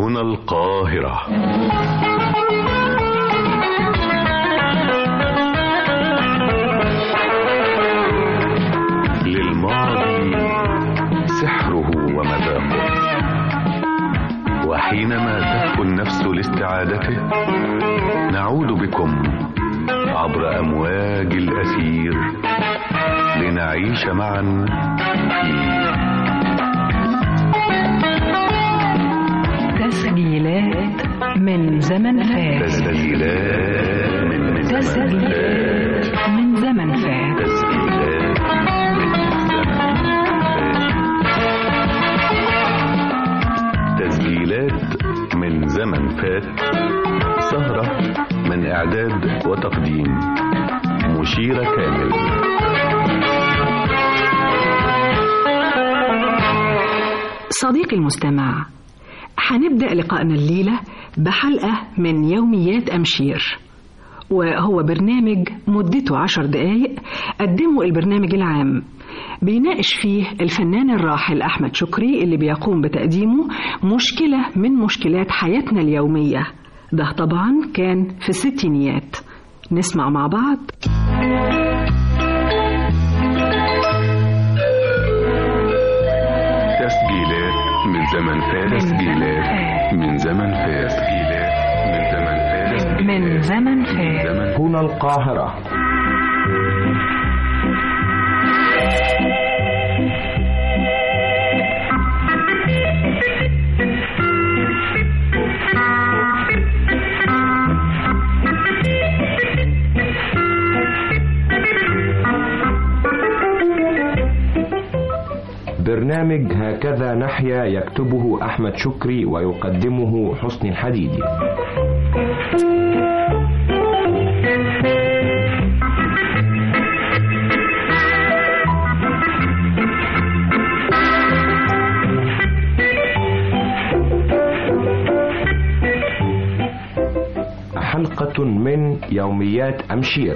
هنا القاهرة للماضي سحره ومذاقه وحينما تهفو النفس لاستعادته نعود بكم عبر أمواج الأثير لنعيش معا في تسجيلات من زمن فات تسجيلات من من زمن تسجيلات فات. من زمن فات تسجيلات تسجيلات من زمن فات سهرة من إعداد وتقديم مشيرة كامل صديقي المستمع هنبدأ لقائنا الليلة بحلقة من يوميات أمشير وهو برنامج مدته عشر دقايق قدمه البرنامج العام بيناقش فيه الفنان الراحل أحمد شكري اللي بيقوم بتقديمه مشكلة من مشكلات حياتنا اليومية ده طبعا كان في الستينيات نسمع مع بعض تسجيلات من زمن فات تسجيلات من زمن فات تسجيلات من زمن فات من زمن فات زمن هنا القاهرة برنامج هكذا نحيا يكتبه أحمد شكري ويقدمه حسني الحديدي حلقة من يوميات أمشير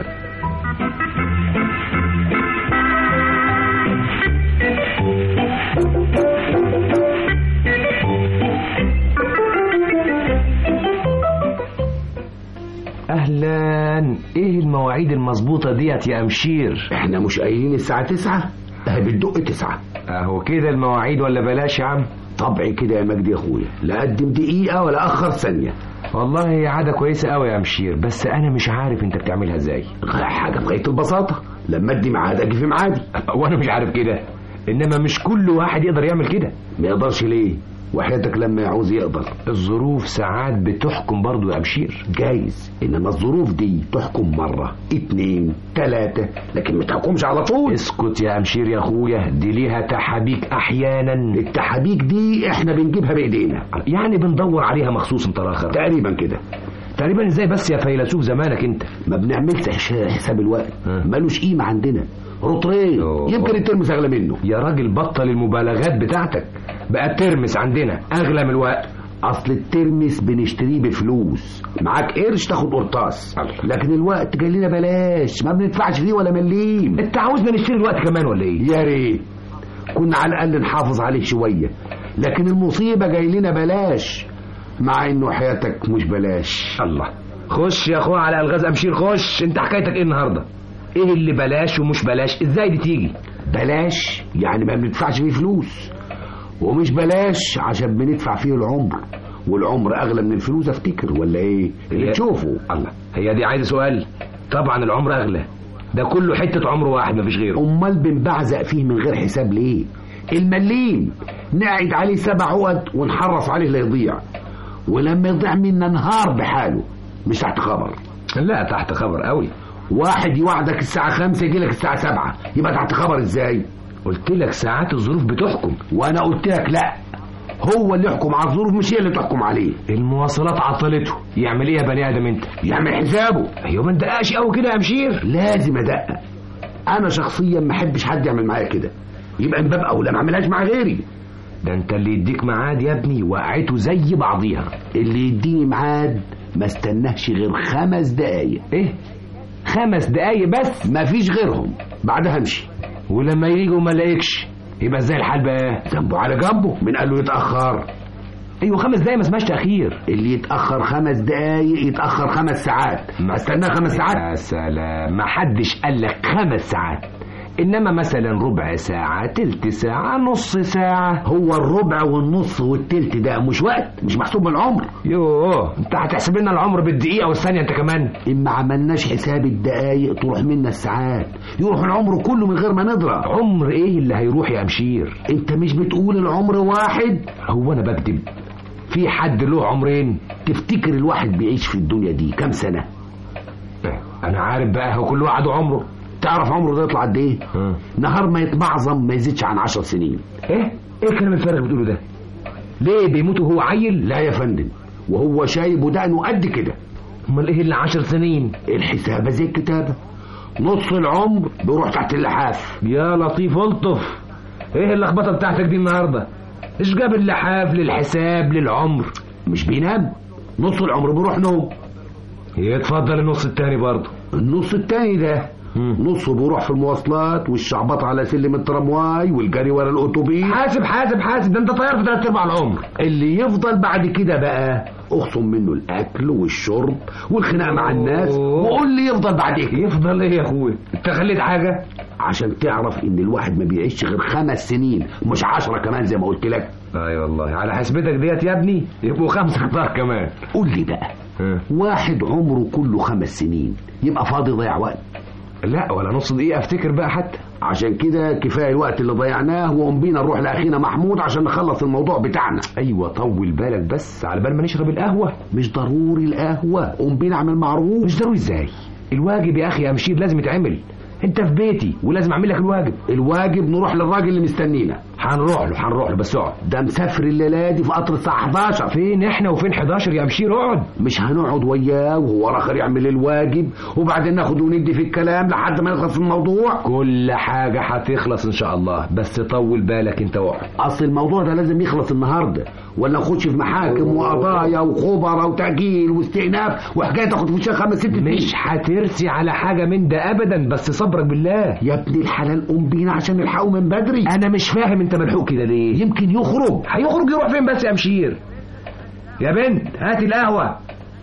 أهلا إيه المواعيد المظبوطة ديت يا أمشير احنا مش قايلين الساعة تسعة اهي بتدق تسعة أهو كده المواعيد ولا بلاش يا عم طبعي كده يا مجدي يا اخويا لا اقدم دقيقة ولا اخر ثانية والله هي عادة كويسة قوي يا أمشير بس أنا مش عارف أنت بتعملها إزاي حاجة بغاية البساطة لما ادي ميعاد اجي في ميعادي وأنا مش عارف كده إنما مش كل واحد يقدر يعمل كده ما يقدرش ليه وحياتك لما يعوز يقدر الظروف ساعات بتحكم برضو يا أمشير جايز انما الظروف دي تحكم مرة اتنين تلاتة لكن ما تحكمش على طول اسكت يا أمشير يا أخويا دي ليها تحابيك أحيانا التحابيك دي احنا بنجيبها بايدينا يعني بندور عليها مخصوص انت آخر تقريبا كده تقريبا ازاي بس يا فيلسوف زمانك انت ما بنعملش حش- حساب الوقت ها. ملوش قيمة عندنا رطرين أوه. يمكن الترمس اغلى منه يا راجل بطل المبالغات بتاعتك بقى الترمس عندنا اغلى من الوقت اصل الترمس بنشتريه بفلوس معاك قرش تاخد قرطاس لكن الوقت جاي لنا بلاش ما بندفعش فيه ولا مليم انت عاوزنا نشتري الوقت كمان ولا ايه يا ريت كنا على الاقل نحافظ عليه شويه لكن المصيبه جاي لنا بلاش مع انه حياتك مش بلاش الله خش يا اخويا على الغاز امشير خش انت حكايتك ايه النهارده ايه اللي بلاش ومش بلاش ازاي دي تيجي بلاش يعني ما بندفعش فيه فلوس ومش بلاش عشان بندفع فيه العمر والعمر اغلى من الفلوس افتكر ولا ايه اللي هي- تشوفه الله هي دي عايزه سؤال طبعا العمر اغلى ده كله حته عمر واحد مفيش غيره امال بنبعزق فيه من غير حساب ليه المليم نقعد عليه سبع عقد ونحرص عليه لا يضيع ولما يضيع منا نهار بحاله مش تحت خبر لا تحت خبر قوي واحد يوعدك الساعة خمسة يجيلك الساعة سبعة يبقى تحت خبر ازاي قلت لك ساعات الظروف بتحكم وانا قلت لك لا هو اللي يحكم على الظروف مش هي اللي تحكم عليه المواصلات عطلته يعمل ايه يا بني ادم انت يعمل حسابه ايوه ما ندققش قوي كده يا مشير لازم ادقق انا شخصيا ما احبش حد يعمل معايا كده يبقى من باب اولى ما اعملهاش مع غيري ده انت اللي يديك ميعاد يا ابني وقعته زي بعضيها اللي يديني ميعاد ما استناهش غير خمس دقايق ايه خمس دقايق بس ما فيش غيرهم بعدها امشي ولما يجوا ما لاقيكش يبقى ازاي الحال بقى ذنبه على جنبه من قال له يتاخر ايوه خمس دقايق ما اسمهاش تاخير اللي يتاخر خمس دقايق يتاخر خمس ساعات استناه خمس ساعات يا سلام ما حدش قال لك خمس ساعات انما مثلا ربع ساعة تلت ساعة نص ساعة هو الربع والنص والتلت ده مش وقت مش محسوب بالعمر يوه انت هتحسب لنا العمر بالدقيقة والثانية انت كمان اما عملناش حساب الدقايق تروح منا الساعات يروح العمر كله من غير ما نضرب عمر ايه اللي هيروح يا مشير انت مش بتقول العمر واحد هو انا بكذب في حد له عمرين تفتكر الواحد بيعيش في الدنيا دي كام سنة انا عارف بقى هو كل واحد عمره تعرف عمره ده يطلع قد ايه ها. نهار ما يتمعظم ما يزيدش عن عشر سنين ايه ايه الكلام الفارغ بتقوله ده ليه بيموت وهو عيل لا يا فندم وهو شايب ودقنه قد كده امال ايه اللي عشر سنين الحسابة زي الكتابة نص العمر بيروح تحت اللحاف يا لطيف الطف ايه اللخبطه بتاعتك دي النهارده ايش جاب اللحاف للحساب للعمر مش بينام نص العمر بيروح نوم يتفضل النص التاني برضه النص التاني ده مم. نصه بيروح في المواصلات والشعبط على سلم الترامواي والجري ورا الاتوبيس حاسب حاسب حاسب ده انت طيار في ثلاث ارباع العمر اللي يفضل بعد كده بقى اخصم منه الاكل والشرب والخناق مع الناس أوه. وقول لي يفضل بعد ايه يفضل ايه يا اخويا انت خليت حاجه عشان تعرف ان الواحد ما بيعيش غير خمس سنين مش عشرة كمان زي ما قلت لك اي والله على حسبتك ديت يا ابني يبقوا خمسة كتار كمان قول لي بقى ها. واحد عمره كله خمس سنين يبقى فاضي ضيع وقت لا ولا نص دقيقة افتكر بقى حتى عشان كده كفايه الوقت اللي ضيعناه وقوم بينا نروح لاخينا محمود عشان نخلص الموضوع بتاعنا ايوه طول بالك بس على بال ما نشرب القهوة مش ضروري القهوه قوم بينا اعمل معروف مش ضروري ازاي الواجب يا اخي يا مشير لازم يتعمل انت في بيتي ولازم اعمل لك الواجب الواجب نروح للراجل اللي مستنينا هنروح له هنروح له بس اقعد ده مسافر الليله دي في قطر الساعه 11 فين احنا وفين 11 يا مشير اقعد مش هنقعد وياه وهو الاخر يعمل الواجب وبعدين ناخد وندي في الكلام لحد ما نخلص الموضوع كل حاجة هتخلص ان شاء الله بس طول بالك انت واقعد اصل الموضوع ده لازم يخلص النهارده ولا نخش في محاكم وقضايا وخبراء وتأجيل واستئناف وحكايه تاخد في وشها خمس ست سنين مش هترسي على حاجة من ده ابدا بس صبرك بالله يا ابن الحلال قوم بينا عشان نلحقه من بدري انا مش فاهم انت ملحوق كده ليه يمكن يخرج هيخرج يروح فين بس يا مشير يا بنت هاتي القهوة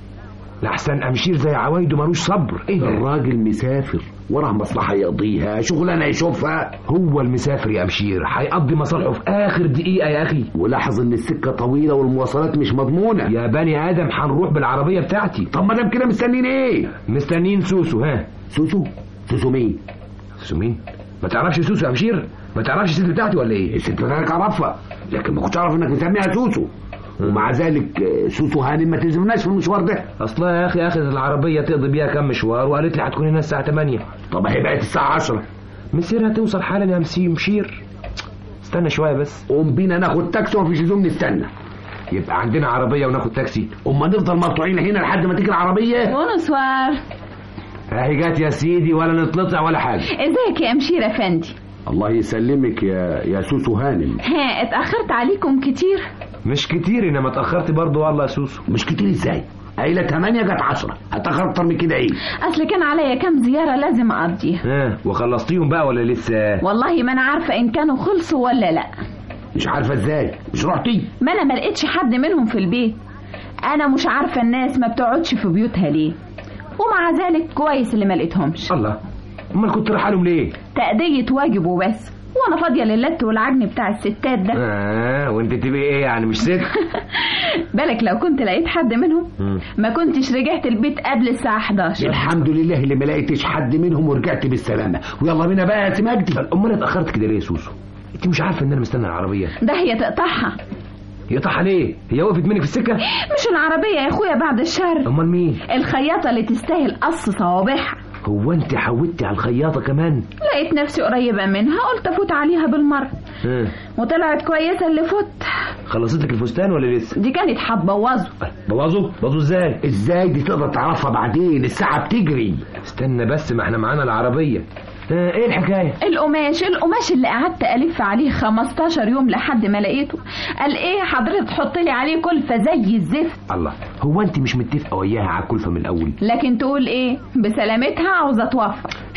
لحسن امشير زي عوايده ملوش صبر ايه ده الراجل مسافر وراه مصلحه يقضيها شغلانه يشوفها هو المسافر يا مشير هيقضي مصالحه في اخر دقيقة يا اخي ولاحظ ان السكه طويله والمواصلات مش مضمونه يا بني ادم هنروح بالعربية بتاعتي طب ما دام كده مستنيين ايه مستنيين سوسو ها سوسو سوسو مين سوسو مين ما تعرفش سوسو يا مشير ما تعرفش الست بتاعتي ولا ايه الست بتاعتك اعرفها لكن ما كنتش اعرف انك مسميها سوسو ومع ذلك آه، سوسو هانم ما تلزمناش في المشوار ده اصلا يا اخي اخذت العربية تقضي بيها كام مشوار وقالت لي هتكون هنا الساعة 8 طب هي بقت الساعه 10 مسيرها توصل حالا يا مسي مشير استنى شوية بس قوم بينا ناخد تاكسي ومفيش لزوم نستنى يبقى عندنا عربية وناخد تاكسي اما نفضل مقطوعين هنا لحد ما تيجي العربيه بونسوار اهي جات يا سيدي ولا نتلطع ولا حاجة ازيك يا مشير افندي الله يسلمك يا يا سوسو هانم ها اتأخرت عليكم كتير مش كتير انما اتأخرت برضو والله يا سوسو مش كتير ازاي قايله 8 جت 10 هتاخر اكتر من كده ايه اصل كان عليا كام زيارة لازم اقضيها ها وخلصتيهم بقى ولا لسه والله ما انا عارفة ان كانوا خلصوا ولا لا مش عارفه ازاي مش رحتي ما انا ما لقيتش حد منهم في البيت انا مش عارفة الناس ما بتقعدش في بيوتها ليه ومع ذلك كويس اللي ما لقيتهمش الله امال كنت رايح لهم ليه تأدية واجب وبس وانا فاضية للت والعجن بتاع الستات ده اه وانت تبقي ايه يعني مش ست بالك لو كنت لقيت حد منهم مم. ما كنتش رجعت البيت قبل الساعة 11 الحمد لله اللي ما لقيتش حد منهم ورجعت بالسلامه ويلا بينا بقى يا سي مجدي امال اتأخرت كده ليه يا سوسو انت مش عارفه ان انا مستني العربية ده هي تقطعها يقطعها ليه هي وقفت منك في السكة مش العربية يا اخويا بعد الشر امال مين الخياطة اللي تستاهل قص صوابعها هو انت حودتي على الخياطة كمان لقيت نفسي قريبة منها قلت افوت عليها بالمرة ها وطلعت كويسة اللي فوت خلصت لك الفستان ولا لسه دي كانت هتبوظه بوظوا بوظوا ازاي ازاي دي تقدر تعرفها بعدين الساعه بتجري استنى بس ما احنا معانا العربية ها ايه الحكاية القماش القماش اللي قعدت الف عليه 15 يوم لحد ما لقيته قال ايه حضرتك تحط لي عليه كلفة زي الزفت الله هو انت مش متفقة وياها على الكلفة من الاول لكن تقول ايه بسلامتها عاوزة توفر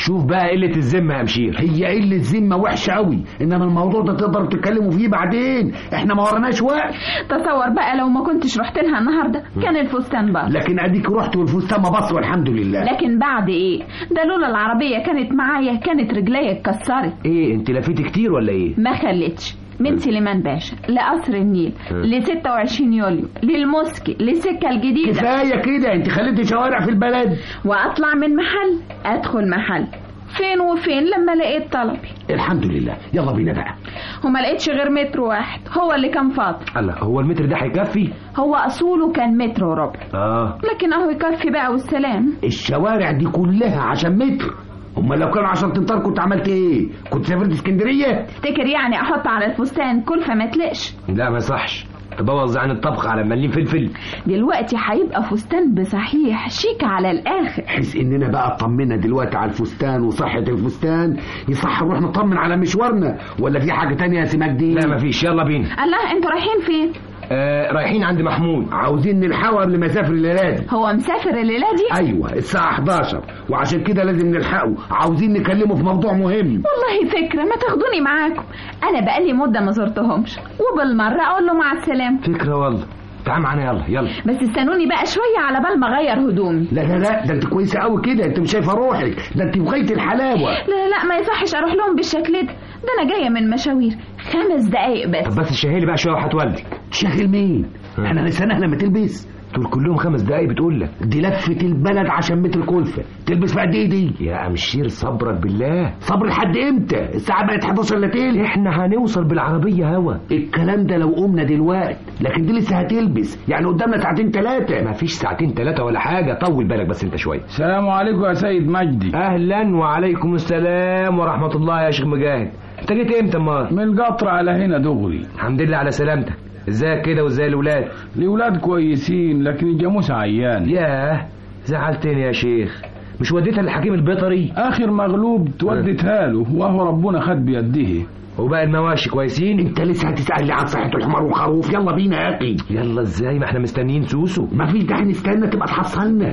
شوف بقى قله الذمه يا مشير هي قله الذمه وحشه قوي انما الموضوع ده تقدروا تتكلموا فيه بعدين احنا ما ورناش وقت تصور بقى لو ما كنتش رحت لها النهارده كان الفستان باظ لكن اديك رحت والفستان ما بص والحمد لله لكن بعد ايه ده لولا العربيه كانت معايا كانت رجليا اتكسرت ايه انت لفيتي كتير ولا ايه ما خلتش من سليمان باشا لقصر النيل ل 26 يوليو للموسكي للسكه الجديده كفايه كده انت خليتي شوارع في البلد واطلع من محل ادخل محل فين وفين لما لقيت طلبي الحمد لله يلا بينا بقى وما لقيتش غير متر واحد هو اللي كان فاضي الله هو المتر ده هيكفي هو اصوله كان متر وربع اه لكن اهو يكفي بقى والسلام الشوارع دي كلها عشان متر امال لو كانوا عشان تمطار كنت عملت ايه كنت سافرت اسكندريه تفتكر يعني احط على الفستان كلفه ما تلقش لا ما يصحش تبوظ عن الطبخ على مليم فلفل دلوقتي هيبقى فستان بصحيح شيك على الاخر حيث اننا بقى اطمنا دلوقتي على الفستان وصحه الفستان يصح نروح نطمن على مشوارنا ولا في حاجه تانية يا سماك دي لا مفيش يلا بينا الله انتوا رايحين فين آه رايحين عند محمود عاوزين نلحقه قبل ما يسافر الليله دي هو مسافر الليله دي ايوه الساعه 11 وعشان كده لازم نلحقه عاوزين نكلمه في موضوع مهم والله فكره ما تاخدوني معاكم انا بقالي مده ما زرتهمش وبالمره اقول له مع السلامه فكره والله تعال معانا يلا يلا بس استنوني بقى شويه على بال ما اغير هدومي لا لا لا ده انت كويسه قوي كده انت مش شايفه روحك ده انت في غايه الحلاوه لا لا ما يصحش اروح لهم بالشكل ده ده انا جايه من مشاوير خمس دقايق بس طب بس شهيلي بقى شويه وهتولدك شاغل مين احنا لسانها لما تلبس دول كلهم خمس دقايق بتقول لك دي لفه البلد عشان متر كلفه تلبس في قد ايه دي يا امشير صبرك بالله صبر لحد امتى الساعه بقت 11 الا تلت احنا هنوصل بالعربيه هوا الكلام ده لو قمنا دلوقتي لكن دي لسه هتلبس يعني قدامنا ساعتين ثلاثه مفيش ساعتين ثلاثه ولا حاجه طول بالك بس انت شويه السلام عليكم يا سيد مجدي اهلا وعليكم السلام ورحمه الله يا شيخ مجاهد انت جيت امتى امال من القطر على هنا دغري الحمد لله على سلامتك ازيك كده وازاي الاولاد الولاد كويسين لكن الجاموس عيان ياه زعلتني يا شيخ مش وديتها للحكيم البيطري اخر مغلوب تودتها له وهو ربنا خد بيده وباقي المواشي كويسين انت لسه هتسال لي عن صحه الحمار والخروف يلا بينا يا اخي يلا ازاي ما احنا مستنيين سوسو مفيش داعي نستنى تبقى تحصلنا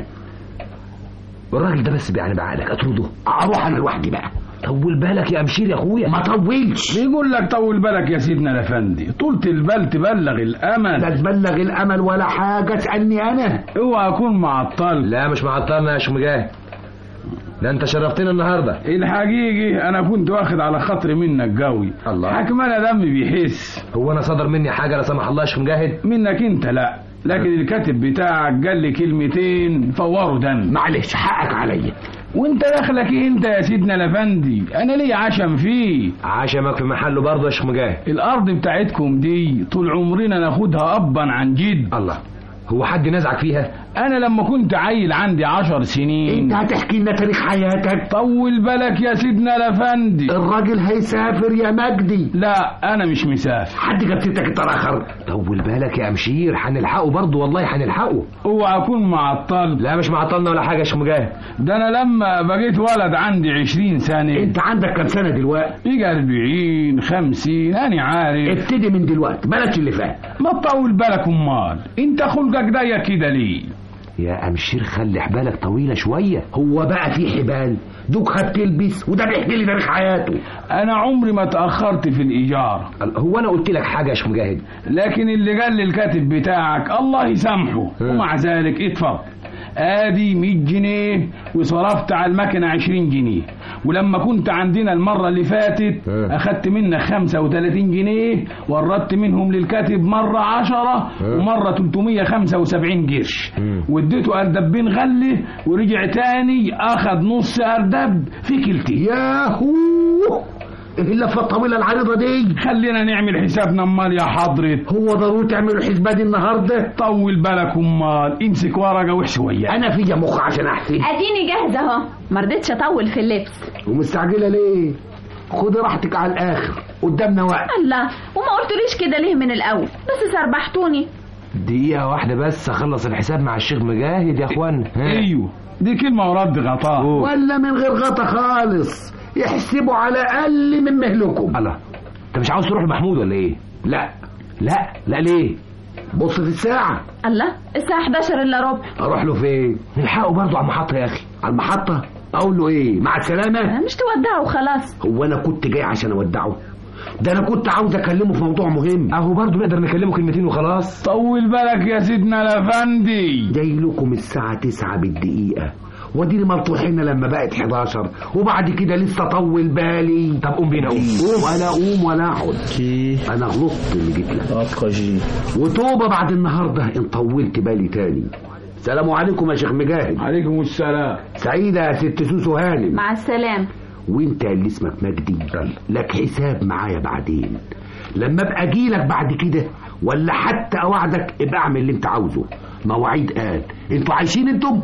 والراجل ده بس يعني بعقلك اطرده اروح انا لوحدي بقى طول بالك يا امشير يا اخويا ما طولش بيقول لك طول بالك يا سيدنا الافندي طولة البال تبلغ لا الامل تبلغ الامل ولا حاجه اسالني انا اوعى اكون معطل لا مش معطلنا يا شيخ مجاهد ده انت شرفتنا النهارده الحقيقي انا كنت واخد على خاطري منك قوي الله. حكم انا دمي بيحس هو انا صدر مني حاجه لا سمح الله يا شيخ مجاهد منك انت لا لكن الكاتب بتاعك قال لي كلمتين فوروا دم معلش حقك عليا وانت دخلك ايه انت يا سيدنا الافندي انا ليه عشم فيه عشمك في محله برضه يا شيخ مجاهد الارض بتاعتكم دي طول عمرنا ناخدها ابا عن جد الله هو حد نزعك فيها انا لما كنت عيل عندي عشر انت سنين هتحكي لنا تاريخ حياتك طول بالك يا سيدنا الافندي الراجل هيسافر يا مجدي لا انا مش مسافر حد جاب سيرتك التراخر طول بالك يا امشير هنلحقه برضه والله هنلحقه اوعى اكون معطل لا مش معطلنا ولا حاجه يا شيخ مجاهد ده انا لما بقيت ولد عندي عشرين سنة انت عندك كام سنه دلوقتي يجي اربعين خمسين انا عارف ابتدي من دلوقتي بلاش اللي فات ما تطول بالك امال انت خلقك ضيق كده ليه يا امشير خلي حبالك طويله شويه هو بقى في حبال دوك هتلبس وده بيحكي لي تاريخ حياته انا عمري ما تاخرت في الايجار هو انا قلت لك حاجه يا شيخ مجاهد لكن اللي قال للكاتب بتاعك الله يسامحه ومع ذلك اتفضل ادي 100 جنيه وصرفت على المكنه 20 جنيه ولما كنت عندنا المره اللي فاتت اه. اخدت منك 35 جنيه وردت منهم للكاتب مره 10 ومره 375 قرش مم. واديته اردبين غله ورجع تاني اخد نص اردب في كلتي ياهو ايه اللفه الطويله العريضه دي خلينا نعمل حسابنا امال يا حضرة هو ضروري تعملوا الحسبه دي النهارده طول بالك امال امسك ورقه وحسويه انا فيا مخ عشان احسب اديني جاهزه اهو ما رضيتش اطول في اللبس ومستعجله ليه خدي راحتك على الاخر قدامنا وقت الله وما قلتليش كده ليه من الاول بس سربحتوني دقيقه واحده بس اخلص الحساب مع الشيخ مجاهد يا اخوانا ها. ايوه دي كلمه ورد غطاء أوه. ولا من غير غطا خالص يحسبوا على اقل من مهلكم الله انت مش عاوز تروح لمحمود ولا ايه لا لا لا ليه بص في الساعه الله الساعه 11 الا ربع اروح له فين نلحقه برضه على المحطه يا اخي على المحطه اقول له ايه مع السلامه مش تودعه وخلاص هو انا كنت جاي عشان اودعه ده انا كنت عاوز اكلمه في موضوع مهم اهو برضه نقدر نكلمه كلمتين وخلاص طول بالك يا سيدنا الافندي جاي لكم الساعه 9 بالدقيقه وديني ملطوحين لما بقت 11 وبعد كده لسه طول بالي طب قوم بينا قوم ولا اقوم ولا اقعد انا غلطت اللي جيت لك وتوبه بعد النهارده ان طولت بالي تاني السلام عليكم يا شيخ مجاهد عليكم السلام سعيده يا ست سوسو هانم مع السلامة وانت اللي اسمك مجدي لك حساب معايا بعدين لما ابقى اجيلك بعد كده ولا حتى اوعدك ابقى اعمل اللي انت عاوزه مواعيد قال انتوا عايشين انتم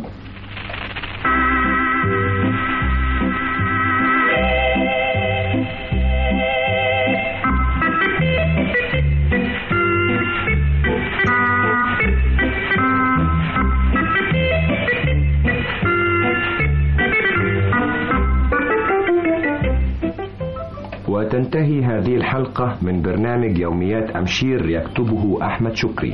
وتنتهي هذه الحلقة من برنامج يوميات أمشير يكتبه أحمد شكري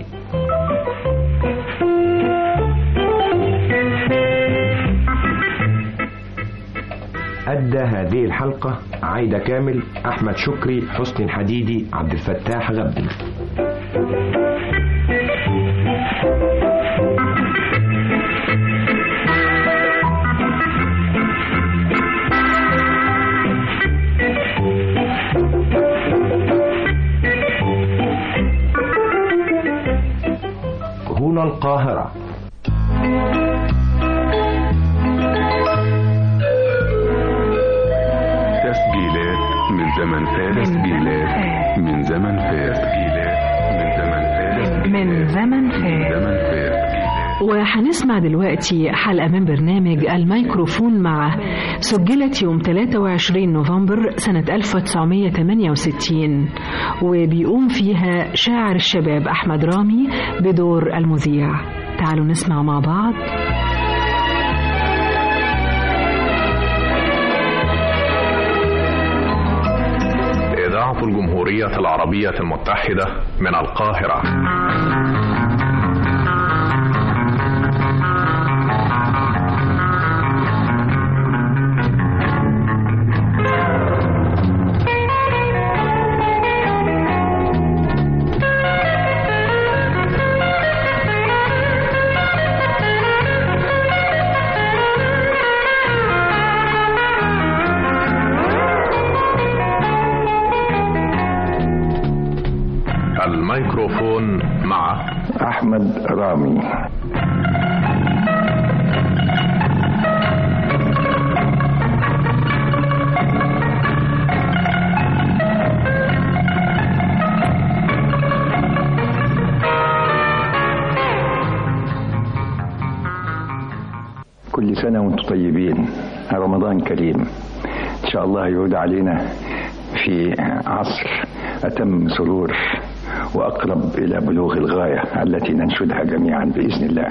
أدى هذه الحلقة عايدة كامل أحمد شكري حسني الحديدي عبد الفتاح غبن هنا القاهرة تسجيلات من زمن فات تسجيلات من زمن فات تسجيلات من زمن فات من زمن من فات زمن فات وهنسمع دلوقتي حلقة من برنامج الميكروفون مع سجلت يوم 23 نوفمبر سنة 1968 وبيقوم فيها شاعر الشباب أحمد رامي بدور المذيع تعالوا نسمع مع بعض إذاعة الجمهورية العربية المتحدة من القاهرة الميكروفون مع أحمد رامي كل سنة وانتم طيبين رمضان كريم إن شاء الله يعود علينا في عصر أتم سرور وأقرب إلى بلوغ الغاية التي ننشدها جميعا بإذن الله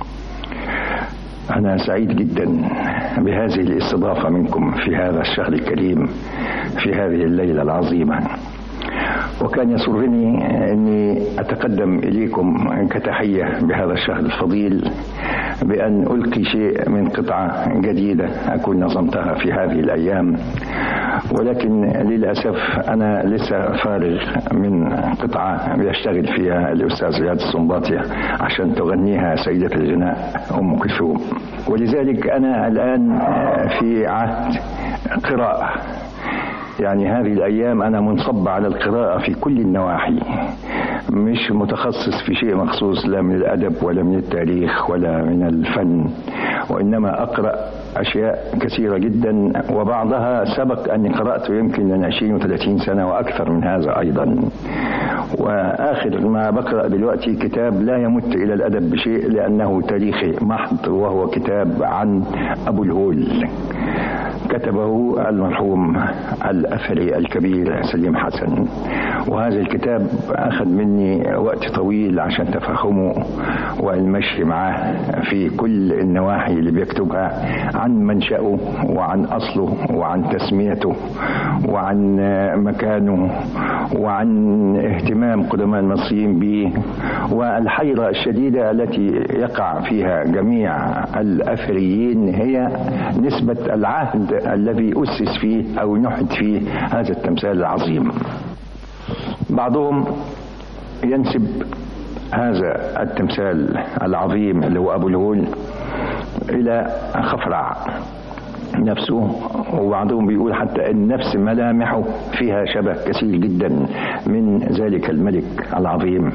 أنا سعيد جدا بهذه الاستضافة منكم في هذا الشهر الكريم في هذه الليلة العظيمة وكان يسرني أني أتقدم إليكم كتحية بهذا الشهر الفضيل بأن ألقي شيء من قطعة جديدة أكون نظمتها في هذه الأيام ولكن للأسف أنا لسه فارغ من قطعة بيشتغل فيها الأستاذ رياض السنباطي عشان تغنيها سيدة الغناء أم كلثوم ولذلك أنا الآن في عهد قراءة يعني هذه الأيام أنا منصب على القراءة في كل النواحي مش متخصص في شيء مخصوص لا من الأدب ولا من التاريخ ولا من الفن وإنما أقرأ أشياء كثيرة جدا وبعضها سبق أني قرأته يمكن من 20 و30 سنة وأكثر من هذا أيضا وآخر ما بقرأ دلوقتي كتاب لا يمت إلى الأدب بشيء لأنه تاريخي محض وهو كتاب عن أبو الهول كتبه المرحوم الأثري الكبير سليم حسن وهذا الكتاب أخذ مني وقت طويل عشان تفهمه والمشي معاه في كل النواحي اللي بيكتبها عن منشأه وعن أصله وعن تسميته وعن مكانه وعن اهتمام قدماء المصريين به والحيرة الشديدة التي يقع فيها جميع الأثريين هي نسبة العهد الذي أسس فيه أو نحت فيه هذا التمثال العظيم بعضهم ينسب هذا التمثال العظيم اللي هو أبو الهول إلى خفرع نفسه وبعضهم بيقول حتى ان نفس ملامحه فيها شبه كثير جدا من ذلك الملك العظيم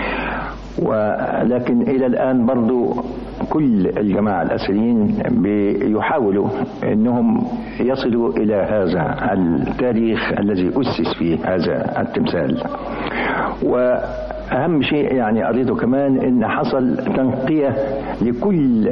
ولكن الى الان برضو كل الجماعة الأسريين بيحاولوا أنهم يصلوا إلى هذا التاريخ الذي أسس فيه هذا التمثال وأهم شيء يعني قريته كمان أن حصل تنقية لكل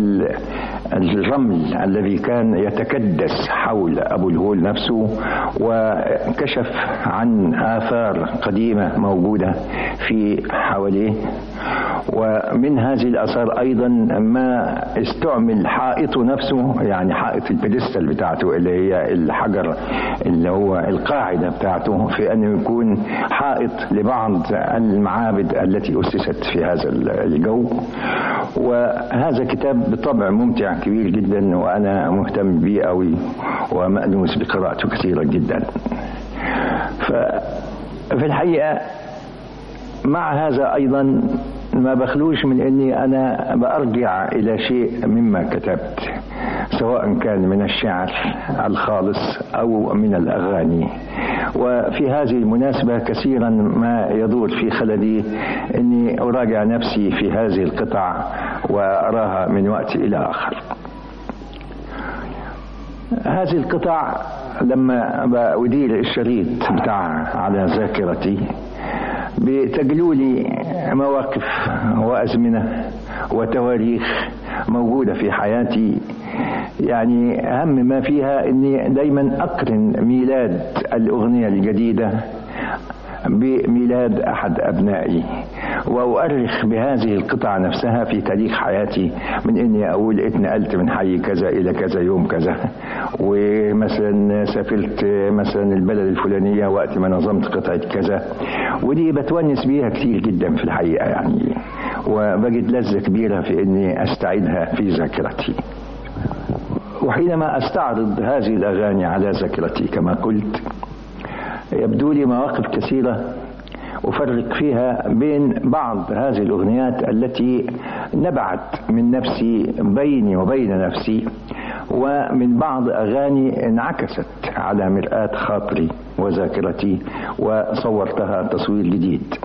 الرمل الذي كان يتكدس حول أبو الهول نفسه وكشف عن آثار قديمة موجودة في حواليه ومن هذه الآثار أيضا ما استعمل حائطه نفسه يعني حائط البدستل بتاعته اللي هي الحجر اللي هو القاعدة بتاعته في أنه يكون حائط لبعض المعابد التي أسست في هذا الجو وهذا كتاب بطبع ممتع كبير جدا وأنا مهتم به قوي ومأنوس بقراءته كثيرا جدا ففي الحقيقة مع هذا أيضا ما بخلوش من اني انا برجع الى شيء مما كتبت سواء كان من الشعر الخالص او من الاغاني وفي هذه المناسبة كثيرا ما يدور في خلدي اني اراجع نفسي في هذه القطع واراها من وقت الى اخر هذه القطع لما بأدير الشريط بتاعها على ذاكرتي بتجلوا لي مواقف وأزمنة وتواريخ موجودة في حياتي يعني أهم ما فيها أني دايما أقرن ميلاد الأغنية الجديدة بميلاد أحد أبنائي وأؤرخ بهذه القطع نفسها في تاريخ حياتي من إني أقول اتنقلت من حي كذا إلى كذا يوم كذا ومثلا سافرت مثلا البلد الفلانية وقت ما نظمت قطعة كذا ودي بتونس بيها كتير جدا في الحقيقة يعني وبجد لذة كبيرة في إني أستعيدها في ذاكرتي وحينما أستعرض هذه الأغاني على ذاكرتي كما قلت يبدو لي مواقف كثيرة أفرق فيها بين بعض هذه الأغنيات التي نبعت من نفسي بيني وبين نفسي ومن بعض أغاني انعكست على مرآة خاطري وذاكرتي وصورتها تصوير جديد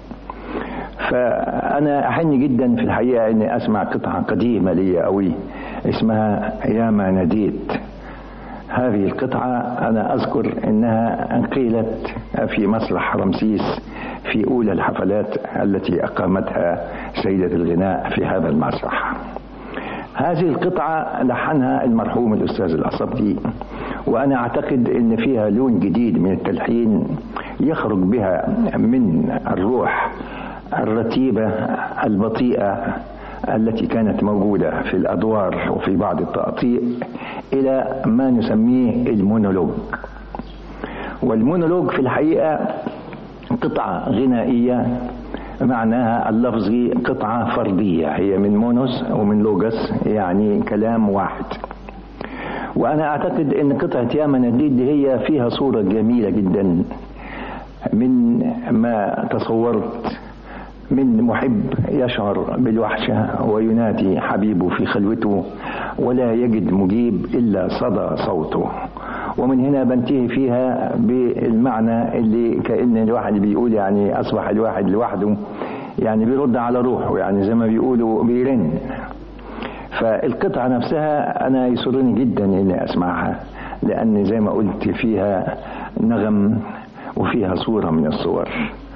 فأنا أحن جدا في الحقيقة أني أسمع قطعة قديمة لي أوي اسمها يا ما نديت هذه القطعة أنا أذكر أنها قيلت في مسرح رمسيس في أولى الحفلات التي أقامتها سيدة الغناء في هذا المسرح هذه القطعة لحنها المرحوم الأستاذ الأصبتي وأنا أعتقد أن فيها لون جديد من التلحين يخرج بها من الروح الرتيبة البطيئة التي كانت موجودة في الأدوار وفي بعض التقطيع إلى ما نسميه المونولوج والمونولوج في الحقيقة قطعة غنائية معناها اللفظي قطعة فردية هي من مونوس ومن لوجس يعني كلام واحد وأنا أعتقد أن قطعة يا مناديد دي هي فيها صورة جميلة جدا من ما تصورت من محب يشعر بالوحشة وينادي حبيبه في خلوته ولا يجد مجيب إلا صدى صوته ومن هنا بنتهي فيها بالمعنى اللي كأن الواحد بيقول يعني أصبح الواحد لوحده يعني بيرد على روحه يعني زي ما بيقولوا بيرن فالقطعة نفسها أنا يسرني جدا إني أسمعها لأن زي ما قلت فيها نغم وفيها صورة من الصور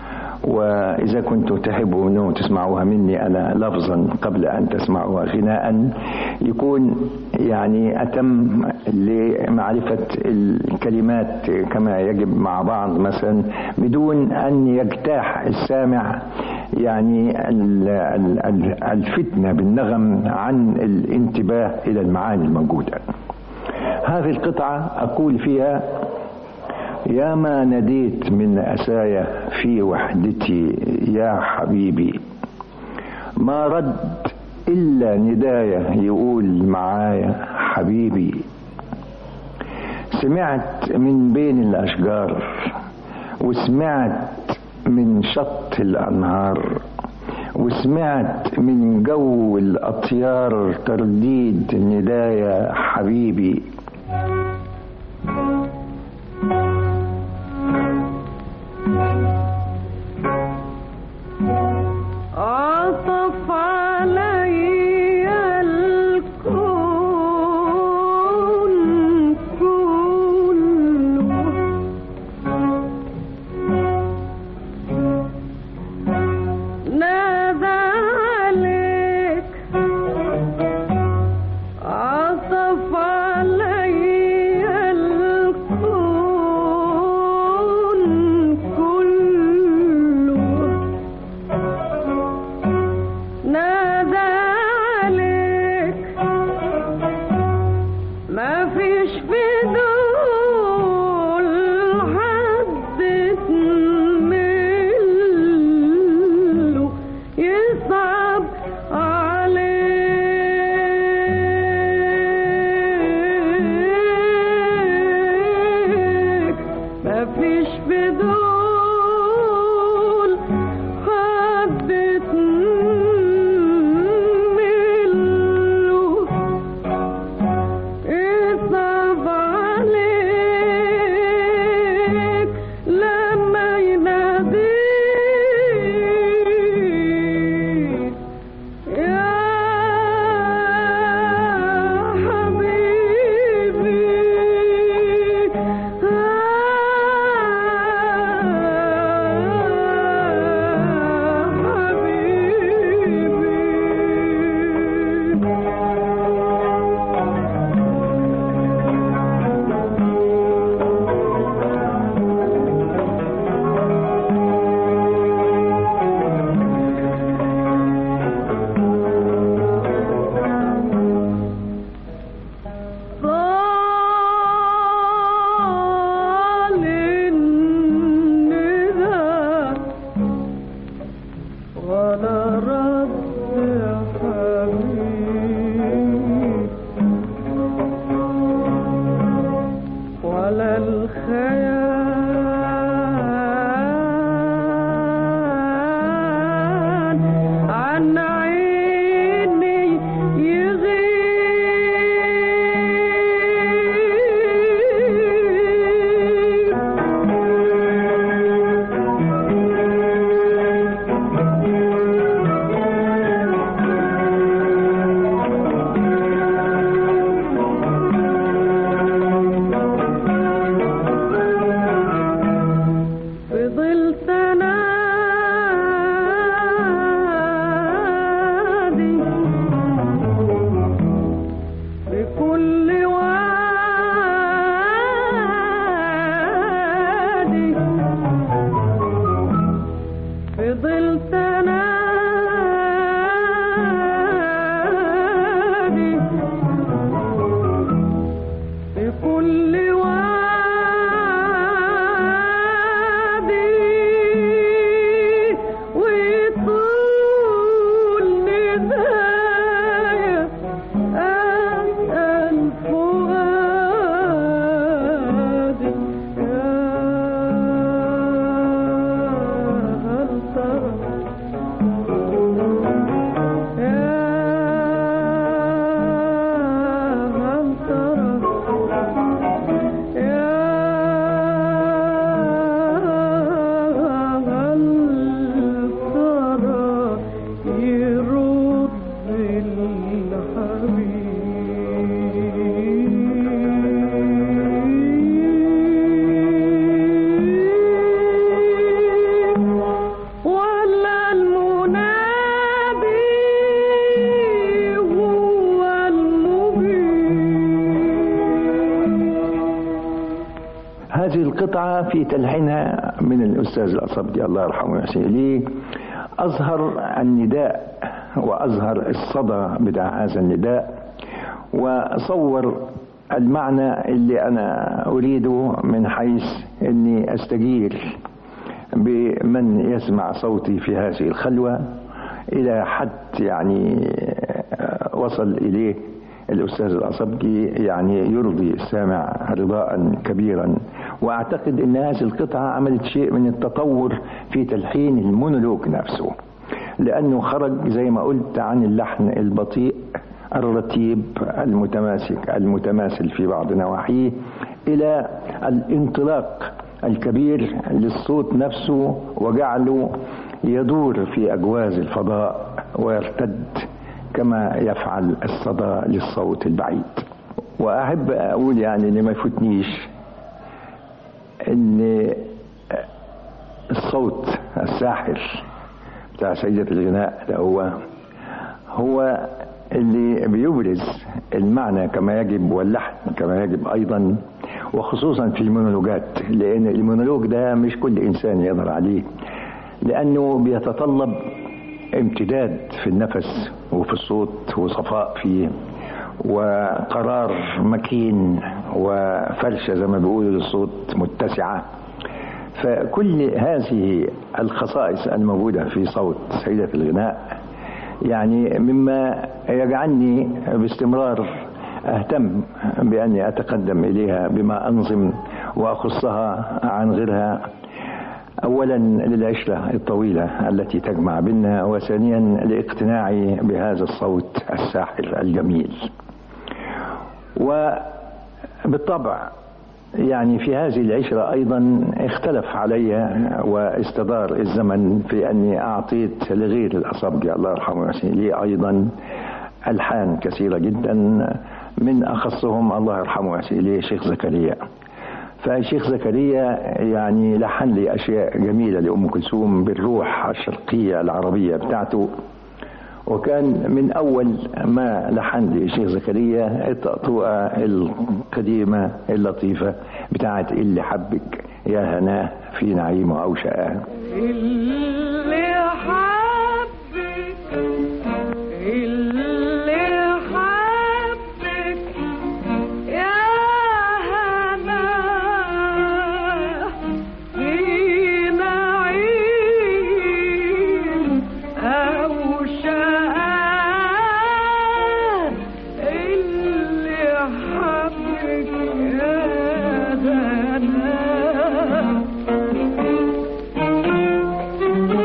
وإذا كنتم تحبوا أنه تسمعوها مني أنا لفظا قبل أن تسمعوها غناء يكون يعني أتم لمعرفة الكلمات كما يجب مع بعض مثلا بدون أن يجتاح السامع يعني ال- ال- ال- الفتنة بالنغم عن الانتباه إلى المعاني الموجودة هذه القطعة أقول فيها يا ما نديت من أسايا في وحدتي يا حبيبي ما رد إلا نداية يقول معايا حبيبي سمعت من بين الأشجار وسمعت من شط الأنهار وسمعت من جو الأطيار ترديد ندايا حبيبي عطف علي الكون كله نادى عليك عطف علي القطعة في تلحينها من الأستاذ الأصبجي الله يرحمه ويحسن إليه أظهر النداء وأظهر الصدى بتاع هذا النداء وصور المعنى اللي أنا أريده من حيث أني أستجير بمن يسمع صوتي في هذه الخلوة إلى حد يعني وصل إليه الأستاذ الأصبجي يعني يرضي السامع رضاء كبيرا وأعتقد أن هذه القطعة عملت شيء من التطور في تلحين المونولوج نفسه لأنه خرج زي ما قلت عن اللحن البطيء الرتيب المتماسك المتماثل في بعض نواحيه إلى الانطلاق الكبير للصوت نفسه وجعله يدور في أجواز الفضاء ويرتد كما يفعل الصدى للصوت البعيد وأحب أقول يعني إن ما يفوتنيش إن الصوت الساحر بتاع سيدة الغناء ده هو هو اللي بيبرز المعنى كما يجب واللحن كما يجب أيضا وخصوصا في المونولوجات لأن المونولوج ده مش كل إنسان يقدر عليه لأنه بيتطلب امتداد في النفس وفي الصوت وصفاء فيه وقرار مكين وفرشة زي ما بيقولوا للصوت متسعة فكل هذه الخصائص الموجودة في صوت سيدة الغناء يعني مما يجعلني باستمرار أهتم بأني أتقدم إليها بما أنظم وأخصها عن غيرها أولا للعشرة الطويلة التي تجمع بنا وثانيا لاقتناعي بهذا الصوت الساحر الجميل وبالطبع يعني في هذه العشرة أيضا اختلف علي واستدار الزمن في أني أعطيت لغير الأصابجي الله يرحمه لي أيضا ألحان كثيرة جدا من أخصهم الله يرحمه لي شيخ زكريا فالشيخ زكريا يعني لحن لي أشياء جميلة لأم كلثوم بالروح الشرقية العربية بتاعته وكان من أول ما لحن لي الشيخ زكريا الطقطوقة القديمة اللطيفة بتاعت اللي حبك يا هناه في نعيمه أو شقاه اللي حبك اللي حبك يا هنا في نعيم أو شقاه اللي حبك يا هنا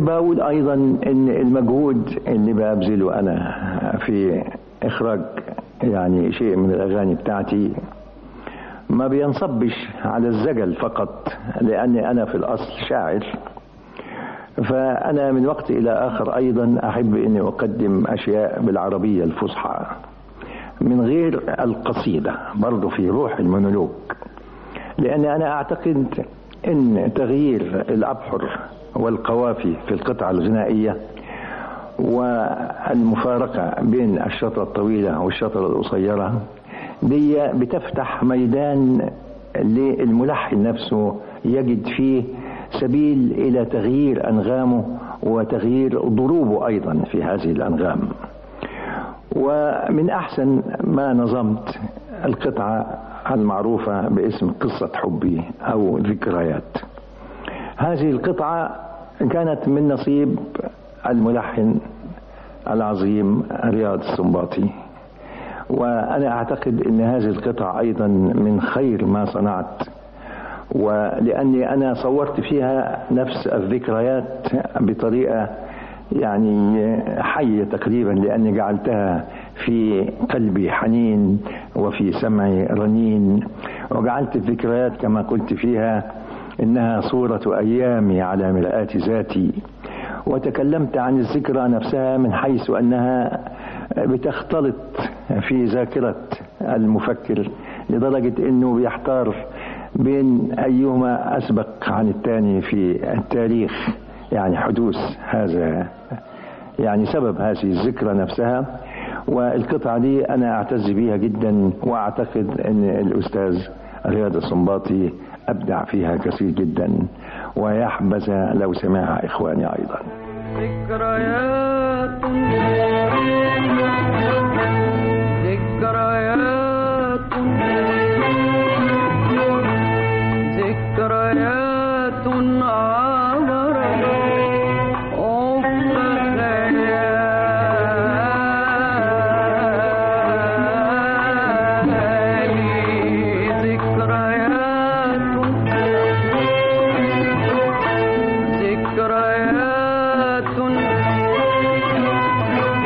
بقول ايضا ان المجهود اللي ببذله انا في اخراج يعني شيء من الاغاني بتاعتي ما بينصبش على الزجل فقط لاني انا في الاصل شاعر فانا من وقت الى اخر ايضا احب اني اقدم اشياء بالعربيه الفصحى من غير القصيده برضه في روح المونولوج لان انا اعتقد ان تغيير الابحر والقوافي في القطعه الغنائيه والمفارقه بين الشطره الطويله والشطره القصيره دي بتفتح ميدان للملحن نفسه يجد فيه سبيل الى تغيير انغامه وتغيير ضروبه ايضا في هذه الانغام ومن احسن ما نظمت القطعه المعروفه باسم قصه حبي او ذكريات هذه القطعه كانت من نصيب الملحن العظيم رياض السنباطي وانا اعتقد ان هذه القطعه ايضا من خير ما صنعت ولاني انا صورت فيها نفس الذكريات بطريقه يعني حيه تقريبا لاني جعلتها في قلبي حنين وفي سمعي رنين وجعلت الذكريات كما قلت فيها انها صوره ايامي على مراه ذاتي وتكلمت عن الذكرى نفسها من حيث انها بتختلط في ذاكره المفكر لدرجه انه بيحتار بين ايهما اسبق عن الثاني في التاريخ يعني حدوث هذا يعني سبب هذه الذكرى نفسها والقطعة دي أنا أعتز بيها جدا وأعتقد أن الأستاذ رياض السنباطي أبدع فيها كثير جدا ويحبذ لو سمعها إخواني أيضا ذكريات ذكريات ذكريات عبرت أفق خيالي ذكريات ذكريات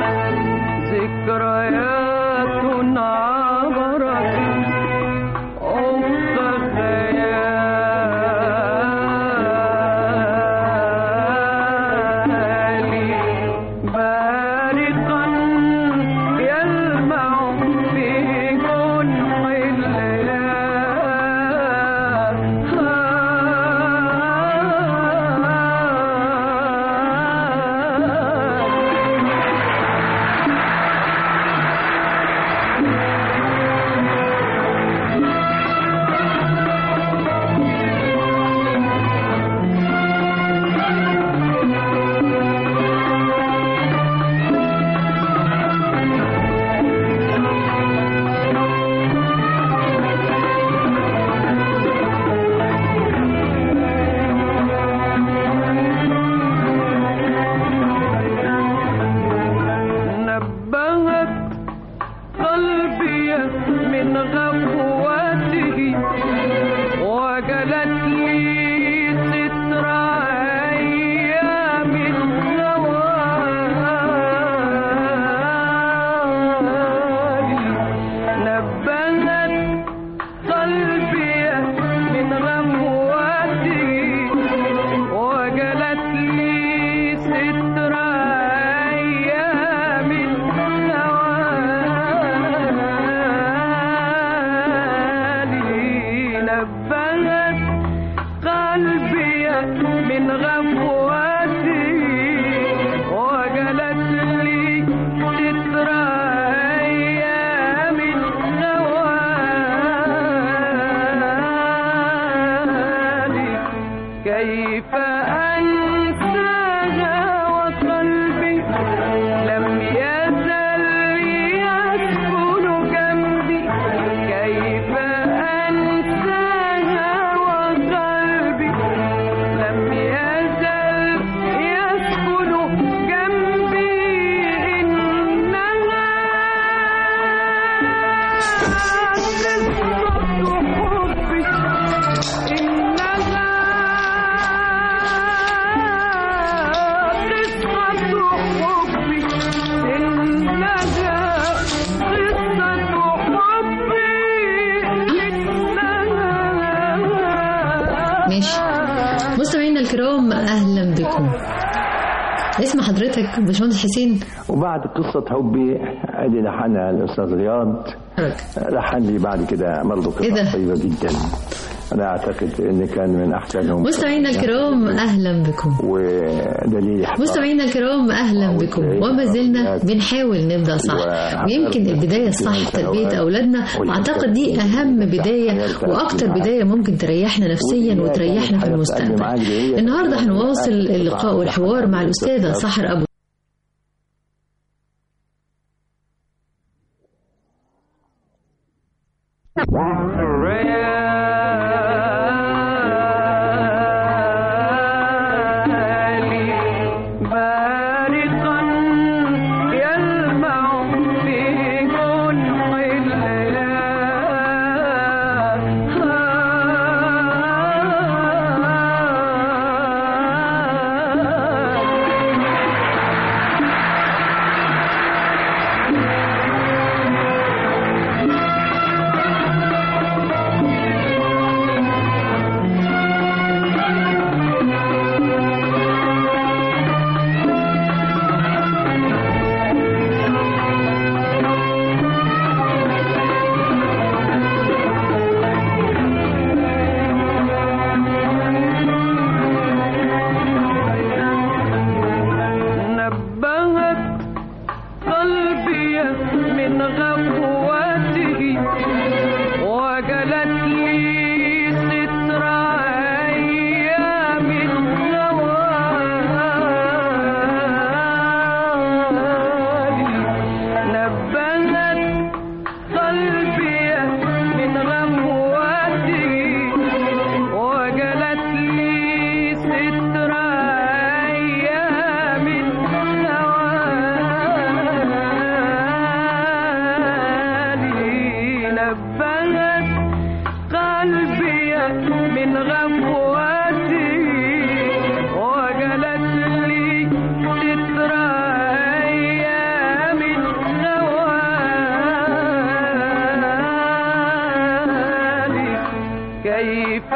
اسم حضرتك باشمهندس حسين وبعد قصة حبي ادي لحنها الاستاذ رياض لحن لي بعد كده برضه إيه ده؟ قصة طيبة جدا انا اعتقد ان كان من احسنهم مستمعينا الكرام اهلا بكم ودليل احترام. مستمعينا الكرام اهلا بكم وما زلنا بنحاول نبدا صح ويمكن البدايه الصح تربيه اولادنا واعتقد دي اهم بدايه واكتر بدايه ممكن تريحنا نفسيا وتريحنا في المستقبل النهارده هنواصل اللقاء والحوار مع الاستاذه سحر ابو بارقا يلمع في كل نبهت قلبي من غفوته وجلت لي ستر أيام الغوالي نبهت قلبي من غفوته وجلت لي ستر أيام الغوالي نبهت قلبي من غفوته وجلت لي ستر أيام الغوالي كيف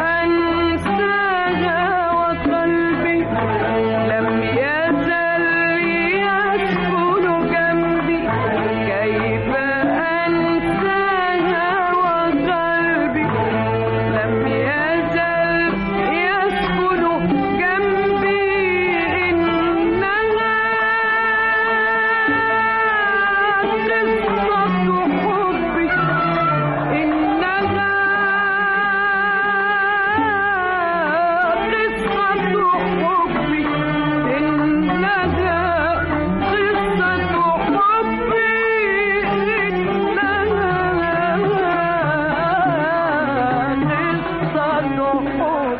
أنساها وقلبي لم يزل يسكن جنبي كيف أنساها وقلبي لم يزل يسكن جنبي إنها قصة حبي إنها قصة حبي إنها قصة حبي إنها قصة حبي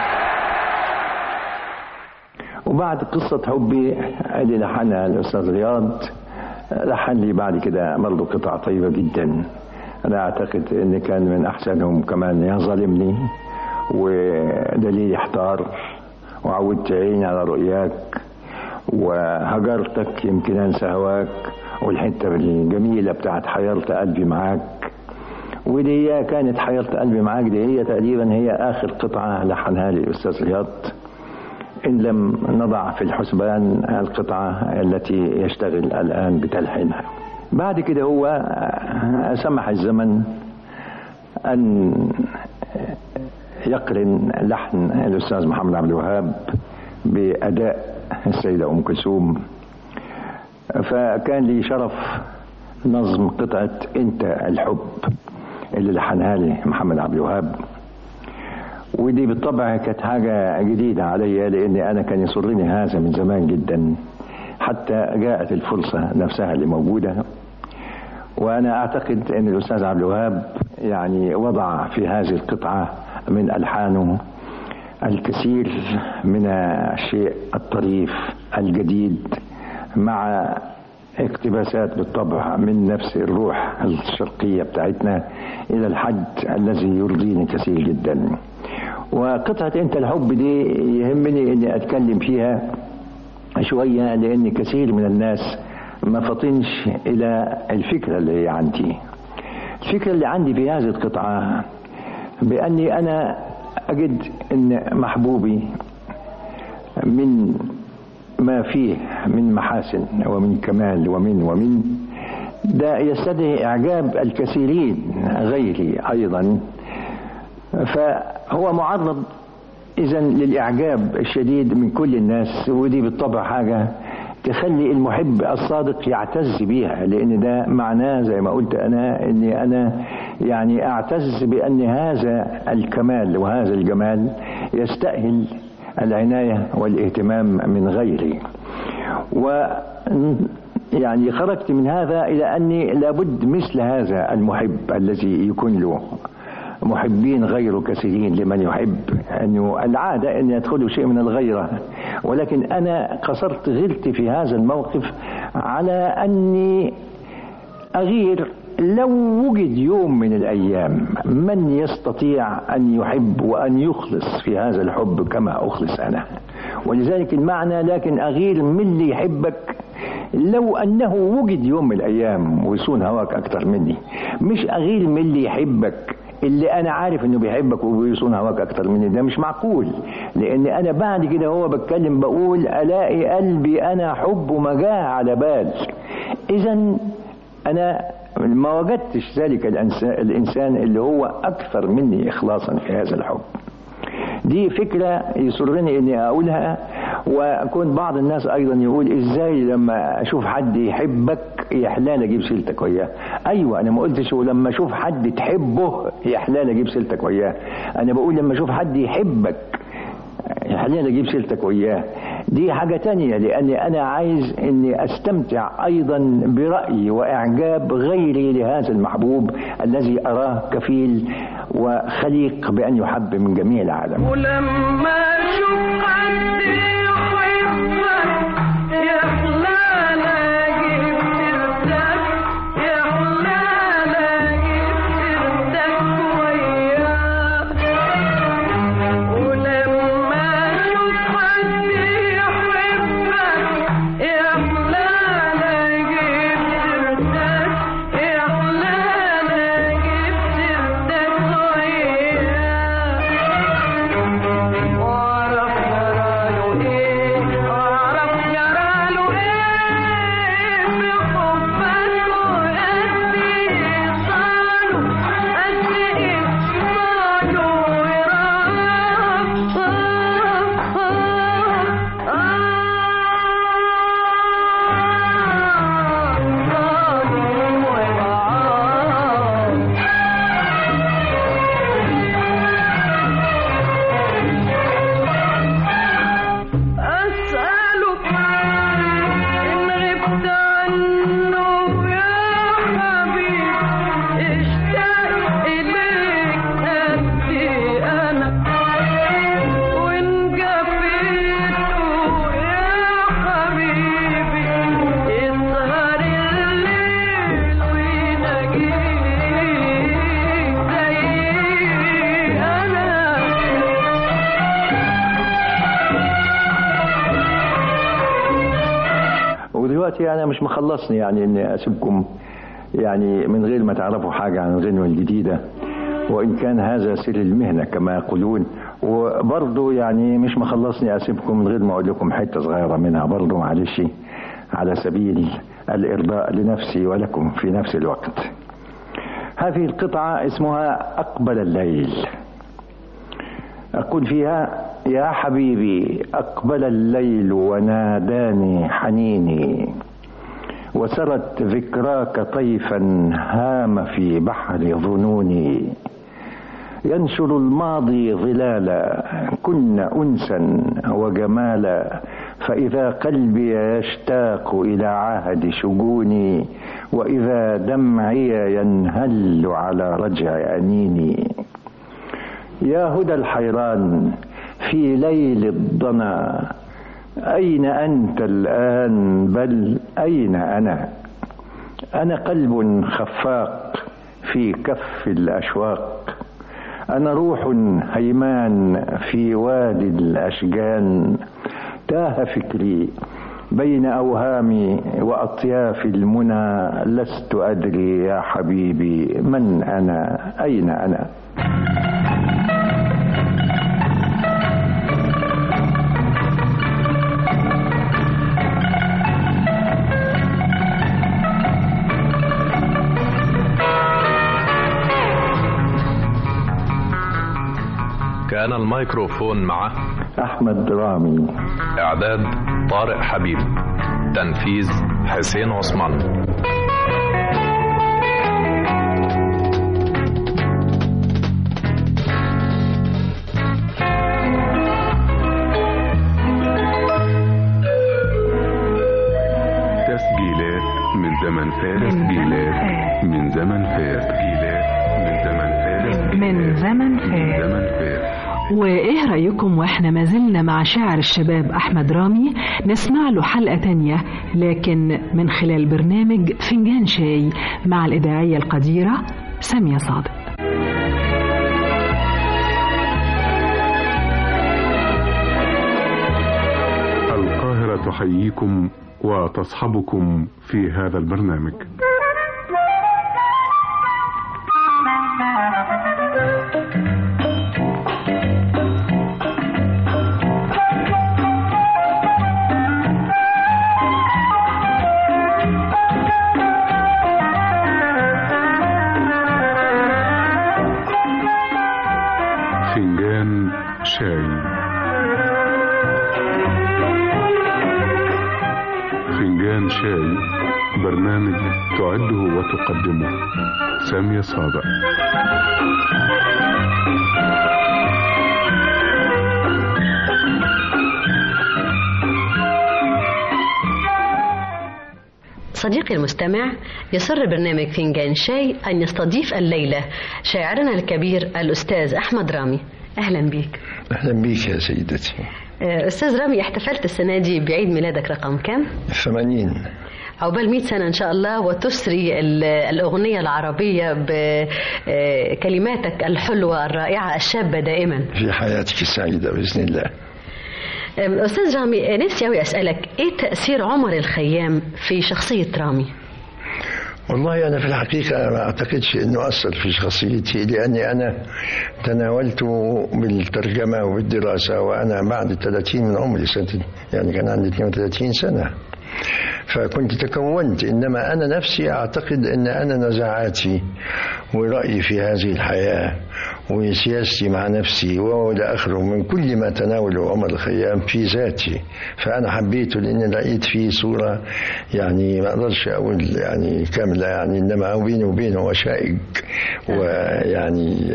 وبعد قصة حبي ادي لحنها الاستاذ رياض لحن لي بعد كده برضه قطع طيبة جدا انا اعتقد ان كان من احسنهم كمان يا ظالمني ودليل احتار وعودت عيني على رؤياك وهجرتك يمكن انسى هواك والحته الجميله بتاعت حيرت قلبي معاك ودي هي كانت حيرت قلبي معاك دي هي تقريبا هي اخر قطعه لحنها لي الاستاذ رياض إن لم نضع في الحسبان القطعة التي يشتغل الآن بتلحينها بعد كده هو سمح الزمن أن يقرن لحن الأستاذ محمد عبد الوهاب بأداء السيدة أم كلثوم فكان لي شرف نظم قطعة أنت الحب اللي لحنها لي محمد عبد الوهاب ودي بالطبع كانت حاجة جديدة عليا لأن أنا كان يسرني هذا من زمان جدا حتى جاءت الفرصة نفسها اللي موجودة وأنا أعتقد أن الأستاذ عبد الوهاب يعني وضع في هذه القطعة من ألحانه الكثير من الشيء الطريف الجديد مع اقتباسات بالطبع من نفس الروح الشرقية بتاعتنا إلى الحد الذي يرضيني كثير جدا وقطعة أنت الحب دي يهمني أني أتكلم فيها شوية لأن كثير من الناس ما فطنش إلى الفكرة اللي هي عندي الفكرة اللي عندي في هذه القطعة بأني أنا أجد أن محبوبي من ما فيه من محاسن ومن كمال ومن ومن ده يستدعي إعجاب الكثيرين غيري أيضا فهو معرض إذا للإعجاب الشديد من كل الناس ودي بالطبع حاجة تخلي المحب الصادق يعتز بيها لأن ده معناه زي ما قلت أنا إني أنا يعني أعتز بأن هذا الكمال وهذا الجمال يستأهل العناية والاهتمام من غيري و يعني خرجت من هذا إلى أني لابد مثل هذا المحب الذي يكون له محبين غير كثيرين لمن يحب أنه العادة أن يدخلوا شيء من الغيرة ولكن أنا قصرت غيرتي في هذا الموقف على أني أغير لو وجد يوم من الأيام من يستطيع أن يحب وأن يخلص في هذا الحب كما أخلص أنا ولذلك المعنى لكن أغير من اللي يحبك لو أنه وجد يوم من الأيام ويصون هواك أكتر مني مش أغير من اللي يحبك اللي انا عارف انه بيحبك وبيصون هواك اكتر مني ده مش معقول لان انا بعد كده هو بتكلم بقول الاقي قلبي انا حب ما جاء على بال اذا انا ما وجدتش ذلك الانسان اللي هو اكثر مني اخلاصا في هذا الحب دي فكرة يسرني اني اقولها وكون بعض الناس ايضا يقول ازاي لما اشوف حد يحبك يحلال اجيب سيرتك وياه ايوه انا ما قلتش لما اشوف حد تحبه يحلال اجيب سيرتك وياه انا بقول لما اشوف حد يحبك حاليا اجيب سيرتك وياه دي حاجة تانية لاني انا عايز اني استمتع ايضا برأي واعجاب غيري لهذا المحبوب الذي اراه كفيل وخليق بان يحب من جميع العالم ولما اشوف حد يحبك يحلال اجيب سيرتك يحلال اجيب سيرتك وياه ولما اشوف حد يحبك يحلال اجيب سيرتك يحلال اجيب سيرتك وياه واعرف جراله ايه واعرف جراله ايه بحبك وقد ايه صانه قد ايه صانه أسألك إن غبت عنه يا حبيب اشتاق إليك قدي أنا وإن جفيته يا حبيبي يسهر الليل ويناجيك زي أنا ودلوقتي انا مش مخلصني يعني اني اسيبكم يعني من غير ما تعرفوا حاجه عن الغنوه الجديده وان كان هذا سر المهنه كما يقولون وبرضه يعني مش مخلصني اسيبكم من غير ما اقول لكم حته صغيره منها برضه معلش على سبيل الارضاء لنفسي ولكم في نفس الوقت هذه القطعه اسمها اقبل الليل أقول فيها يا حبيبي أقبل الليل وناداني حنيني وسرت ذكراك طيفا هام في بحر ظنوني ينشر الماضي ظلالا كن أنسا وجمالا فإذا قلبي يشتاق إلى عهد شجوني وإذا دمعي ينهل على رجع أنيني يا هدى الحيران في ليل الضنا أين أنت الآن بل أين أنا أنا قلب خفاق في كف الأشواق أنا روح هيمان في وادي الأشجان تاه فكري بين أوهامي وأطياف المنى لست أدري يا حبيبي من أنا أين أنا كان الميكروفون مع أحمد رامي إعداد طارق حبيب تنفيذ حسين عثمان تسجيلات من زمن فارس تسجيلات من زمن فارس تسجيلات من زمن فارس من زمن من فات زمن فارس وايه رأيكم واحنا ما زلنا مع شاعر الشباب احمد رامي نسمع له حلقة تانية لكن من خلال برنامج فنجان شاي مع الاذاعية القديرة سامية صادق القاهرة تحييكم وتصحبكم في هذا البرنامج فنجان شاي فنجان شاي برنامج تعده وتقدمه سامية صادق صديقي المستمع يسر برنامج فنجان شاي أن يستضيف الليلة شاعرنا الكبير الأستاذ أحمد رامي أهلا بك أهلا بك يا سيدتي آه، أستاذ رامي احتفلت السنة دي بعيد ميلادك رقم كام؟ 80 عقبال 100 سنة إن شاء الله وتسري ال- الأغنية العربية بكلماتك الحلوة الرائعة الشابة دائما في حياتك السعيدة بإذن الله أم، أستاذ رامي نفسي أوي أسألك إيه تأثير عمر الخيام في شخصية رامي؟ والله أنا في الحقيقة ما أعتقدش أنه أثر في شخصيتي لأني أنا تناولته بالترجمة وبالدراسة وأنا بعد 30 من عمري سنة يعني كان عندي 32 سنة فكنت تكونت إنما أنا نفسي أعتقد أن أنا نزعاتي ورأيي في هذه الحياة وسياستي مع نفسي وإلى آخره من كل ما تناوله عمر الخيام في ذاتي فأنا حبيته لأن لقيت فيه صورة يعني ما أقدرش أقول يعني كاملة يعني إنما بيني وبينه وشائج ويعني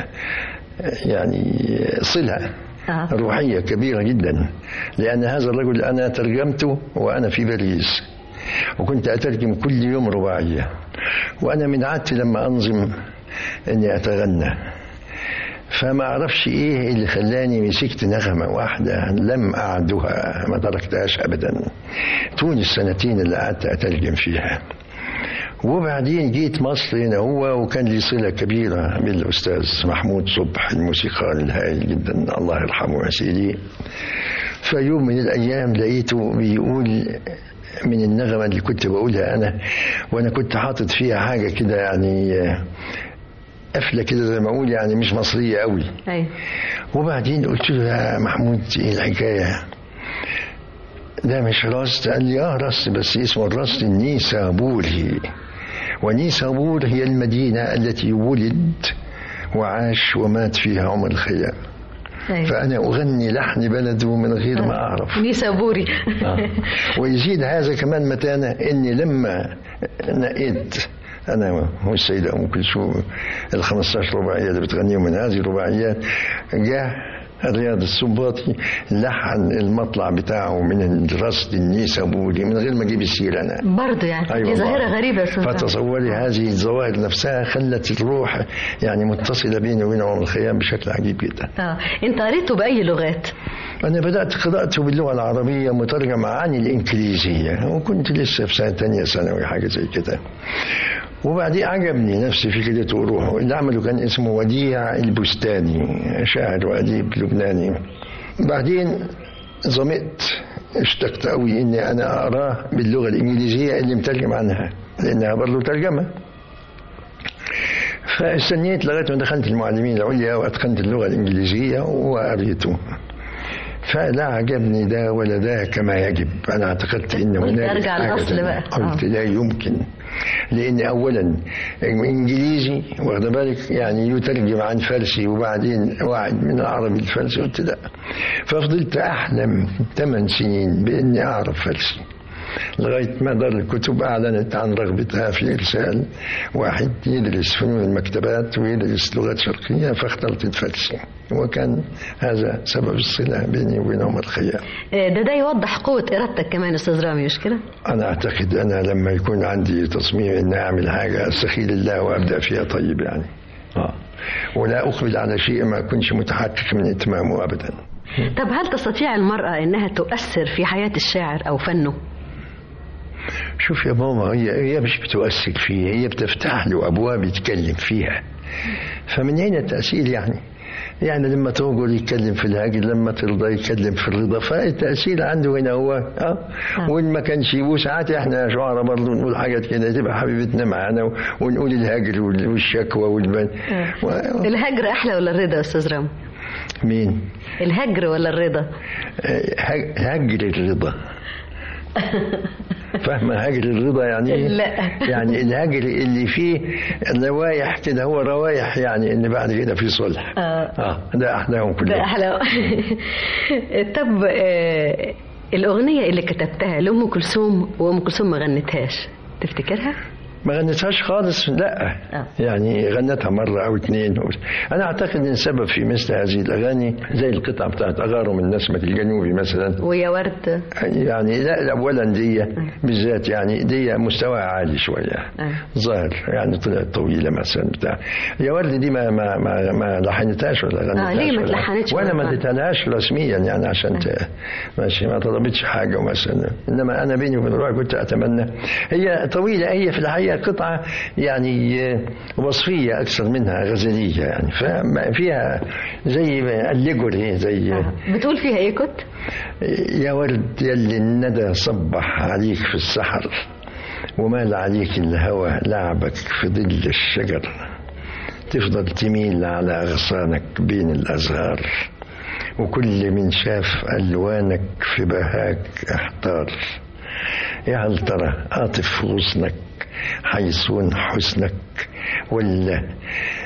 يعني صلة روحية كبيرة جدا لأن هذا الرجل أنا ترجمته وأنا في باريس وكنت أترجم كل يوم رباعية وأنا من عادتي لما أنظم إني أتغنى فما أعرفش إيه اللي خلاني مسكت نغمة واحدة لم أعدها ما تركتهاش أبدا طول السنتين اللي قعدت أترجم فيها وبعدين جيت مصر هنا هو وكان لي صلة كبيرة بالأستاذ محمود صبح الموسيقار الهائل جدا الله يرحمه يا سيدي فيوم من الأيام لقيته بيقول من النغمة اللي كنت بقولها أنا وأنا كنت حاطط فيها حاجة كده يعني قفلة كده زي ما أقول يعني مش مصرية قوي أيوة. وبعدين قلت له يا محمود ايه الحكاية ده مش رصد قال لي اه رصد بس اسمه الرصد النيسابوري ونيسابور هي المدينة التي ولد وعاش ومات فيها عمر الخيام أيوة. فأنا أغني لحن بلده من غير ما أعرف نيسابوري ويزيد هذا كمان متانة إني لما نقيت أنا والسيدة أم كلثوم ال 15 رباعية اللي بتغنيهم من هذه الرباعيات جاء رياض السنباطي لحن المطلع بتاعه من الرصد النيسابوري من غير ما اجيب السيره انا برضه يعني أيوة دي ظاهرة والله. غريبة يا أستاذ رامي. فتصوري هذه الظواهر نفسها خلت الروح يعني متصله بيني وبين عمر الخيام بشكل عجيب جدا آه. أنت قريته بأي لغات؟ أنا بدأت قراءته باللغة العربية مترجمة عن الإنجليزية وكنت لسه في سنة تانية ثانوي حاجة زي كده وبعدين عجبني نفسي فكرته وروحه اللي عمله كان اسمه وديع البستاني شاعر وأديب لبناني بعدين ظمئت اشتقت قوي اني انا اقراه باللغه الانجليزيه اللي مترجم عنها لانها برضه ترجمه فاستنيت لغايه ما دخلت المعلمين العليا واتقنت اللغه الانجليزيه وقريته فلا عجبني ده ولا ده كما يجب انا اعتقدت ان قلت هناك أرجع حاجة للأصل تانية. بقى. قلت آه. لا يمكن لان اولا انجليزي واخد بالك يعني يترجم عن فارسي وبعدين واحد من العربي الفارسي قلت لا ففضلت احلم ثمان سنين باني اعرف فارسي لغاية ما دار الكتب أعلنت عن رغبتها في إرسال واحد يدرس فنون المكتبات ويدرس لغات شرقية فاخترت الفارسي وكان هذا سبب الصلة بيني وبين عمر خيام آه، ده ده يوضح قوة إرادتك كمان أستاذ رامي مش كده؟ أنا أعتقد أنا لما يكون عندي تصميم إن أعمل حاجة أستخيل الله وأبدأ فيها طيب يعني آه. ولا أقبل على شيء ما أكونش متحقق من إتمامه أبدا طب هل تستطيع المرأة إنها تؤثر في حياة الشاعر أو فنه؟ شوف يا ماما هي هي مش بتؤثر فيه هي بتفتح له ابواب يتكلم فيها فمن هنا التاثير يعني يعني لما ترجل يتكلم في الهاجر لما ترضى يتكلم في الرضا فالتاثير عنده هنا هو اه وان ما كانش وساعات احنا شعراء برضه نقول حاجات كده تبقى حبيبتنا معانا ونقول الهاجر وال- والشكوى والبن و... الهجر أحلى ولا الرضا يا أستاذ رامي؟ مين؟ الهجر ولا الرضا؟ آه، هج- هجر الرضا فاهمة هجر الرضا يعني ايه؟ لا. يعني الهجر اللي فيه روايح كده هو روايح يعني ان بعد كده في صلح آه. اه ده احلاهم ده كلهم أحلى طب آه، الأغنية اللي كتبتها لأم كلثوم وأم كلثوم ما غنتهاش تفتكرها؟ ما غنتهاش خالص لا يعني غنتها مرة أو اتنين أنا أعتقد إن السبب في مثل هذه الأغاني زي القطعة بتاعت أغارم النسمة الجنوبي مثلا ويا ورد يعني لا لا، أولا دي بالذات يعني دي مستواها عالي شوية آه. ظاهر يعني طلعت طويلة مثلا بتاع يا ورد دي ما ما ما, ما لحنتهاش ولا غنتهاش ليه ما ولا- تلحنتش وأنا ما ولا- اديتهالهاش رسميا يعني عشان ت... ماشي ما طلبتش حاجة مثلا إنما أنا بيني وبين روحي كنت أتمنى هي طويلة هي في الحقيقة قطعة يعني وصفية أكثر منها غزلية يعني فيها زي الليجوري زي بتقول فيها إيه كنت؟ يا ورد يلي الندى صبح عليك في السحر ومال عليك الهوى لعبك في ظل الشجر تفضل تميل على أغصانك بين الأزهار وكل من شاف ألوانك في بهاك احتار يا هل ترى عاطف في غصنك حيصون حسنك ولا